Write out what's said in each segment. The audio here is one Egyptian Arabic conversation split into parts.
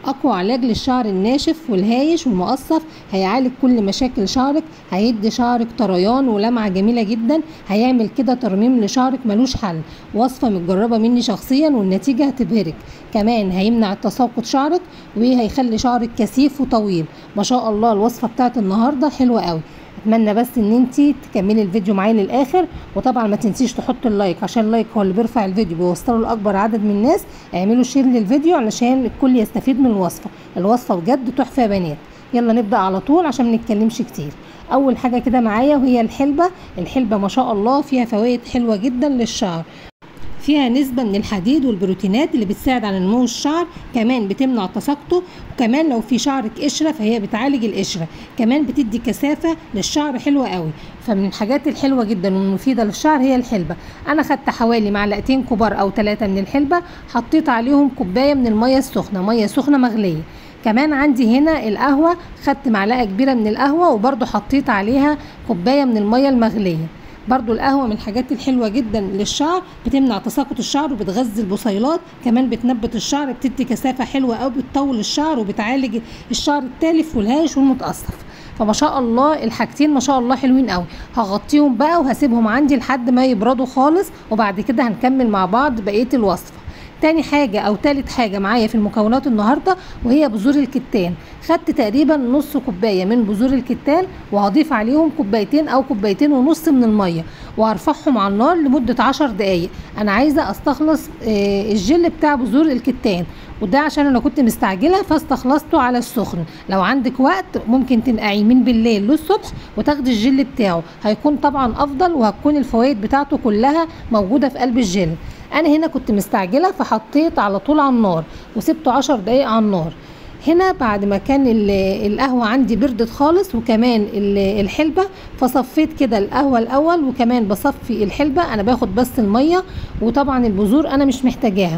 اقوى علاج للشعر الناشف والهايش والمقصف هيعالج كل مشاكل شعرك هيدي شعرك طريان ولمعه جميله جدا هيعمل كده ترميم لشعرك ملوش حل وصفه متجربه مني شخصيا والنتيجه هتبهرك كمان هيمنع تساقط شعرك وهيخلي شعرك كثيف وطويل ما شاء الله الوصفه بتاعت النهارده حلوه قوي اتمنى بس ان انت تكملي الفيديو معايا للاخر وطبعا ما تنسيش تحط اللايك عشان اللايك هو اللي بيرفع الفيديو بيوصله لاكبر عدد من الناس اعملوا شير للفيديو علشان الكل يستفيد من الوصفه الوصفه بجد تحفه يا بنات يلا نبدا على طول عشان ما نتكلمش كتير اول حاجه كده معايا وهي الحلبه الحلبه ما شاء الله فيها فوائد حلوه جدا للشعر فيها نسبة من الحديد والبروتينات اللي بتساعد على نمو الشعر كمان بتمنع تساقطه وكمان لو في شعرك قشرة فهي بتعالج القشرة كمان بتدي كثافة للشعر حلوة قوي فمن الحاجات الحلوة جدا والمفيدة للشعر هي الحلبة انا خدت حوالي معلقتين كبار او ثلاثة من الحلبة حطيت عليهم كوباية من المية السخنة مية سخنة مغلية كمان عندي هنا القهوة خدت معلقة كبيرة من القهوة وبرضو حطيت عليها كوباية من المية المغلية برضو القهوة من الحاجات الحلوة جدا للشعر بتمنع تساقط الشعر وبتغذي البصيلات كمان بتنبت الشعر بتدي كثافة حلوة أوي بتطول الشعر وبتعالج الشعر التالف والهايش والمتقصف فما شاء الله الحاجتين ما شاء الله حلوين قوي هغطيهم بقى وهسيبهم عندي لحد ما يبردوا خالص وبعد كده هنكمل مع بعض بقية الوصفة تاني حاجة أو تالت حاجة معايا في المكونات النهاردة وهي بذور الكتان خدت تقريبا نص كوباية من بذور الكتان وهضيف عليهم كوبايتين أو كوبايتين ونص من المية وهرفعهم على النار لمدة عشر دقايق أنا عايزة أستخلص الجل بتاع بذور الكتان وده عشان انا كنت مستعجله فاستخلصته على السخن لو عندك وقت ممكن تنقعيه من بالليل للصبح وتاخدي الجل بتاعه هيكون طبعا افضل وهتكون الفوائد بتاعته كلها موجوده في قلب الجل انا هنا كنت مستعجله فحطيت على طول على النار وسبته عشر دقايق على النار هنا بعد ما كان القهوة عندي بردت خالص وكمان الحلبة فصفيت كده القهوة الأول وكمان بصفي الحلبة أنا باخد بس المية وطبعا البذور أنا مش محتاجاها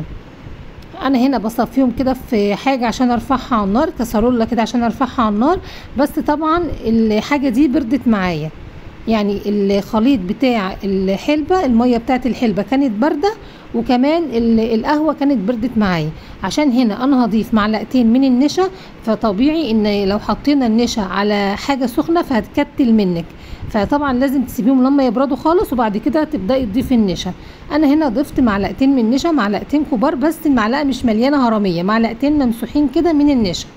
انا هنا بصفيهم كده في حاجه عشان ارفعها على النار كسرولة كده عشان ارفعها على النار بس طبعا الحاجه دي بردت معايا يعني الخليط بتاع الحلبة المية بتاعت الحلبة كانت باردة وكمان القهوة كانت بردت معايا عشان هنا انا هضيف معلقتين من النشا فطبيعي ان لو حطينا النشا على حاجة سخنة فهتكتل منك فطبعا لازم تسيبيهم لما يبردوا خالص وبعد كده تبداي تضيفي النشا انا هنا ضفت معلقتين من النشا معلقتين كبار بس المعلقه مش مليانه هرميه معلقتين ممسوحين كده من النشا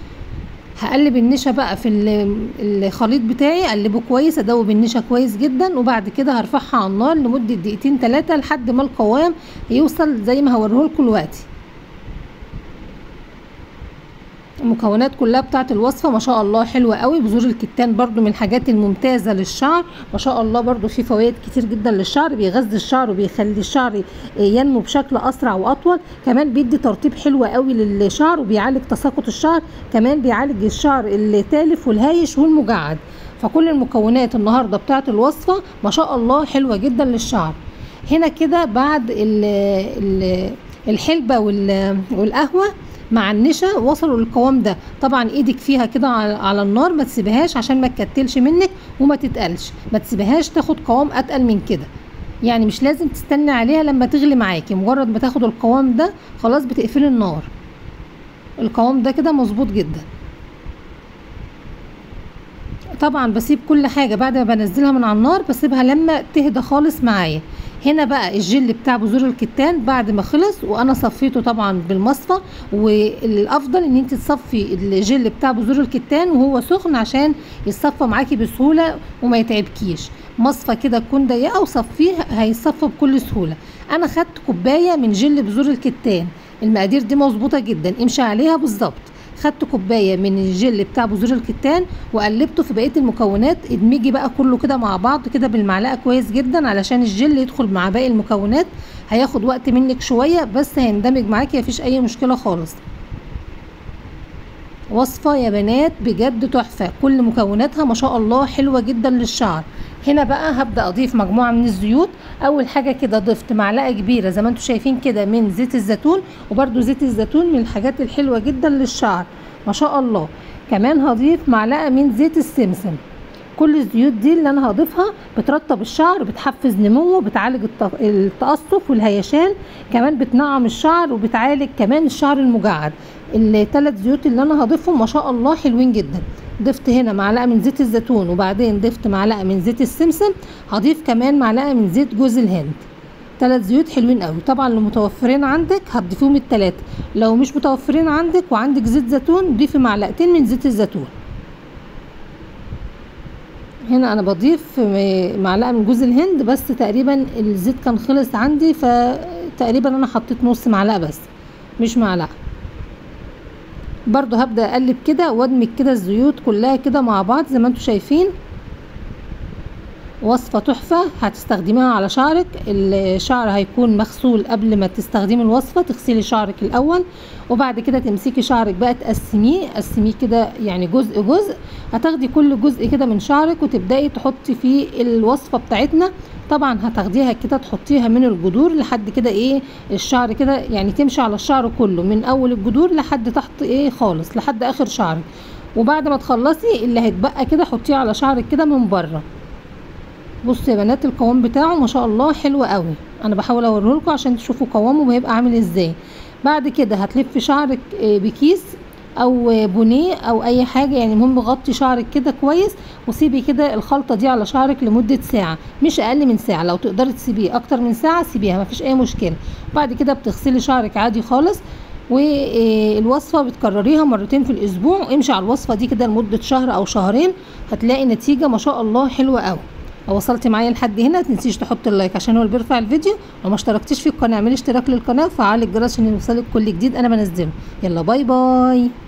هقلب النشا بقى في الخليط بتاعي اقلبه كويس ادوب النشا كويس جدا وبعد كده هرفعها على النار لمده دقيقتين ثلاثه لحد ما القوام يوصل زي ما هوريهولكم دلوقتي المكونات كلها بتاعه الوصفه ما شاء الله حلوه قوي بذور الكتان برده من الحاجات الممتازه للشعر ما شاء الله برده في فوائد كتير جدا للشعر بيغذي الشعر وبيخلي الشعر ينمو بشكل اسرع واطول كمان بيدي ترطيب حلو قوي للشعر وبيعالج تساقط الشعر كمان بيعالج الشعر التالف والهايش والمجعد فكل المكونات النهارده بتاعه الوصفه ما شاء الله حلوه جدا للشعر هنا كده بعد ال ال الحلبه والقهوه مع النشا وصلوا للقوام ده طبعا ايدك فيها كده على النار ما تسيبهاش عشان ما تكتلش منك وما تتقلش ما تسيبهاش تاخد قوام اتقل من كده يعني مش لازم تستني عليها لما تغلي معاكي مجرد ما تاخد القوام ده خلاص بتقفلي النار القوام ده كده مظبوط جدا طبعا بسيب كل حاجه بعد ما بنزلها من على النار بسيبها لما تهدى خالص معايا هنا بقى الجل بتاع بذور الكتان بعد ما خلص وانا صفيته طبعا بالمصفى والافضل ان انت تصفي الجل بتاع بذور الكتان وهو سخن عشان يتصفى معاكي بسهوله وما يتعبكيش مصفى كده تكون ضيقه وصفيه هيصفى بكل سهوله انا خدت كوبايه من جل بذور الكتان المقادير دي مظبوطه جدا امشي عليها بالظبط خدت كوبايه من الجل بتاع بذور الكتان وقلبته في بقيه المكونات ادمجي بقى كله كده مع بعض كده بالمعلقه كويس جدا علشان الجل يدخل مع باقي المكونات هياخد وقت منك شويه بس هيندمج معاكي مفيش اي مشكله خالص وصفة يا بنات بجد تحفة كل مكوناتها ما شاء الله حلوة جدا للشعر هنا بقى هبدأ أضيف مجموعة من الزيوت أول حاجة كده ضفت معلقة كبيرة زي ما انتم شايفين كده من زيت الزيتون وبرده زيت الزيتون من الحاجات الحلوة جدا للشعر ما شاء الله كمان هضيف معلقة من زيت السمسم كل الزيوت دي اللي انا هضيفها بترطب الشعر بتحفز نموه بتعالج التقصف والهيشان كمان بتنعم الشعر وبتعالج كمان الشعر المجعد الثلاث زيوت اللي انا هضيفهم ما شاء الله حلوين جدا ضفت هنا معلقه من زيت الزيتون وبعدين ضفت معلقه من زيت السمسم هضيف كمان معلقه من زيت جوز الهند ثلاث زيوت حلوين قوي طبعا لو متوفرين عندك هتضيفيهم التلاتة لو مش متوفرين عندك وعندك زيت زيتون ضيفي معلقتين من زيت الزيتون هنا انا بضيف معلقه من جوز الهند بس تقريبا الزيت كان خلص عندي فتقريبا انا حطيت نص معلقه بس مش معلقه برضو هبدا اقلب كده وادمج كده الزيوت كلها كده مع بعض زي ما انتم شايفين وصفة تحفة هتستخدميها على شعرك الشعر هيكون مغسول قبل ما تستخدمي الوصفة تغسلي شعرك الأول وبعد كده تمسكي شعرك بقى تقسميه قسميه كده يعني جزء جزء هتاخدي كل جزء كده من شعرك وتبدأي تحطي فيه الوصفة بتاعتنا طبعا هتاخديها كده تحطيها من الجذور لحد كده ايه الشعر كده يعني تمشي على الشعر كله من اول الجذور لحد تحت ايه خالص لحد اخر شعرك وبعد ما تخلصي اللي هيتبقى كده حطيه على شعرك كده من بره بصوا يا بنات القوام بتاعه ما شاء الله حلو قوي انا بحاول اوريهولكم عشان تشوفوا قوامه هيبقى عامل ازاي بعد كده هتلفي شعرك بكيس او بونيه او اي حاجه يعني المهم غطي شعرك كده كويس وسيبي كده الخلطه دي على شعرك لمده ساعه مش اقل من ساعه لو تقدري تسيبيه اكتر من ساعه سيبيها مفيش اي مشكله بعد كده بتغسلي شعرك عادي خالص والوصفة بتكرريها مرتين في الأسبوع امشي على الوصفة دي كده لمدة شهر أو شهرين هتلاقي نتيجة ما شاء الله حلوة أوي لو وصلتي معايا لحد هنا متنسيش تحطي اللايك عشان هو اللي بيرفع الفيديو لو ما اشتركتيش في القناه اعملي اشتراك للقناه وفعلي الجرس عشان يوصلك كل جديد انا بنزله يلا باي باي